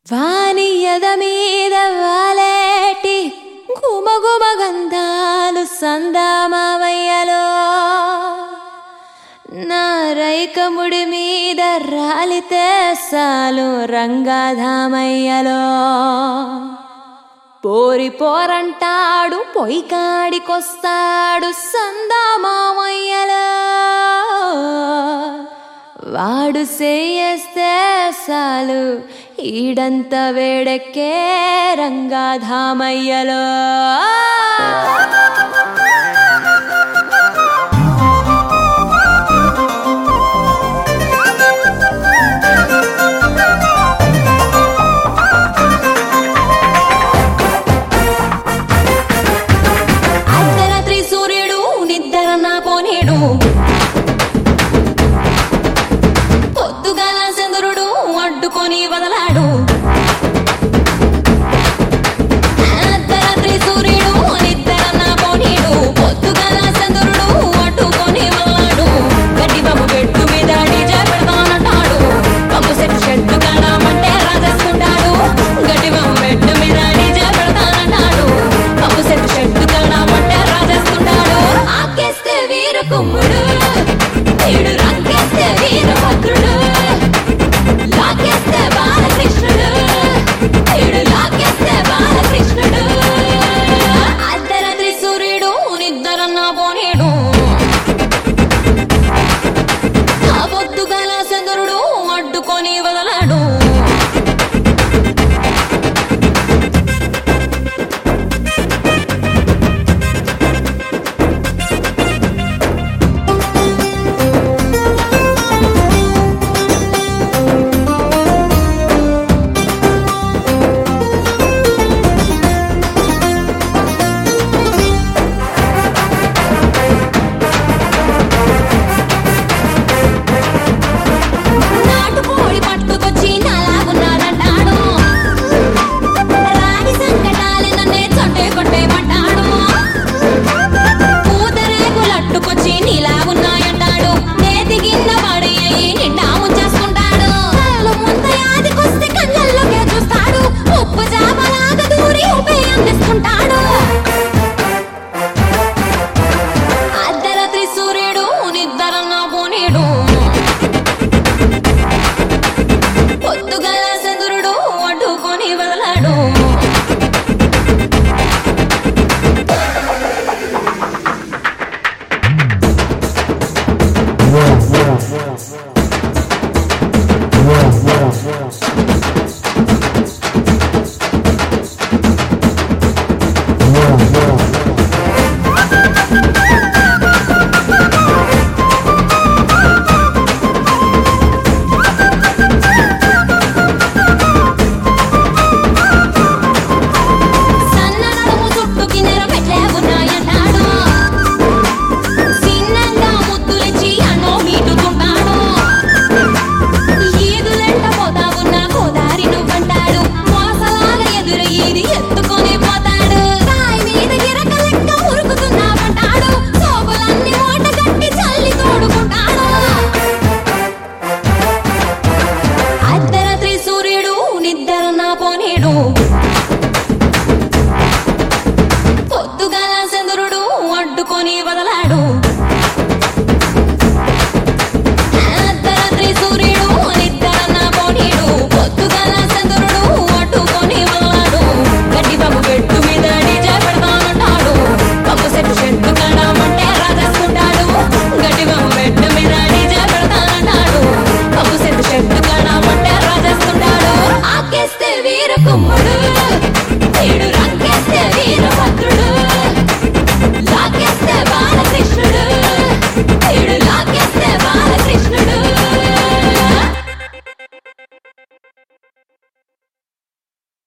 వానియద మీద వాలేటి గుమగుమ గంధాలు సందామావయ్యలో నా రైకముడి మీద రాలితే సాలు రంగాధామయ్యలో పోరి పోరంటాడు పొయ్యి కాడికొస్తాడు సందామామయ్యలో వాడు సేయేస్తే సాలు ఈడంత వేడెక్కే రంగాధామయ్యలో అర్ధరాత్రి సూర్యుడు నిద్ర నా పోనేడు పొద్దుగాల చంద్రుడు అడ్డుకొని వదలాడు అర్ధరాత్రి సూర్యుడు నిద్ర నా పోనీడు పొద్దుగాల చంద్రుడు అడ్డుకొని వదలాడు గడ్డి బాబు పెట్టు మీద డీజే పెడతానంటాడు బాబు సెట్ షెడ్డు కాడమంటే రాజేసుకుంటాడు గడ్డి బాబు పెట్టు మీద డీజే పెడతానంటాడు బాబు సెట్ షెడ్డు కాడమంటే రాజేసుకుంటాడు ఆకేస్తే వీర కుమ్ముడు వీడు రంకేస్తే వీరభద్రుడు లాగేస్తే బాలకృష్ణుడు వీడు లాగేస్తే బాలకృష్ణుడు అర్ధరాత్రి సూర్యుడు నిద్రన్న పోనీడు ఆ పొద్దుగాల చంద్రుడు అడ్డుకొని వదలాడు నాటుకోడి పట్టుకొచ్చి నలాగున్నాడంటాడు రాని సంకటాలు నన్నే చొట్టే కొట్టేమంటాడు పూతరేకులట్టుకొచ్చి నీలాగున్నాయంటాడు నేతి కింద పడి అయ్యి నిండా ముంచేసుకుంటాడు కళ్ళు ముంత యాదికొస్తే కళ్ళల్లోకే చూస్తాడు ఉప్పు చాపలాగా దూరి ఉపే అందిస్తుంటాడు అర్ధరాత్రి సూర్యుడు నిద్రన్న పోనీడు పొద్దుగల చంద్రుడు అడ్డుకొని వదలాడు సన్న నడుము చుట్టూ కిన్నెర మెట్లే ఉన్నాయన్నాడు చిన్నంగా ముద్దులిచ్చి అన్నో మీటుతుంటాడు ఈదులెంట పోతా ఉన్న గోదారి నువ్వంటాడు మోసలాగా ఎదురు ఈది ఎత్తుకొని పోతాడు రాయి మీద గిరక లెక్క ఉరుకుతున్నావంటాడు సోపులన్నీ మూట కట్టి చల్లి తోడుకుంటాడు అర్ధరాత్రి సూర్యుడు నిద్ర నా పోనీడు పొద్దుగాల చంద్రుడు అడ్డుకొని వదలాడు అర్ధరాత్రి సూర్యుడు నిద్ర నా పోనీడు పొద్దుగాల చంద్రుడు అడ్డుకొని వదలాడు గడ్డి బాబు పెట్టు మీద డీజే పెడతానంటాడు బాబు సెట్ షెడ్డు కాడమంటే రాజేసుకుంటాడు గడ్డి బాబు పెట్టు మీద డీజే పెడతానంటాడు బాబు సెట్ షెడ్డు కాడమంటే రాజేసుకుంటాడు ఆకేస్తే వీర కుమ్ముడు వీడు రంకేస్తే వీర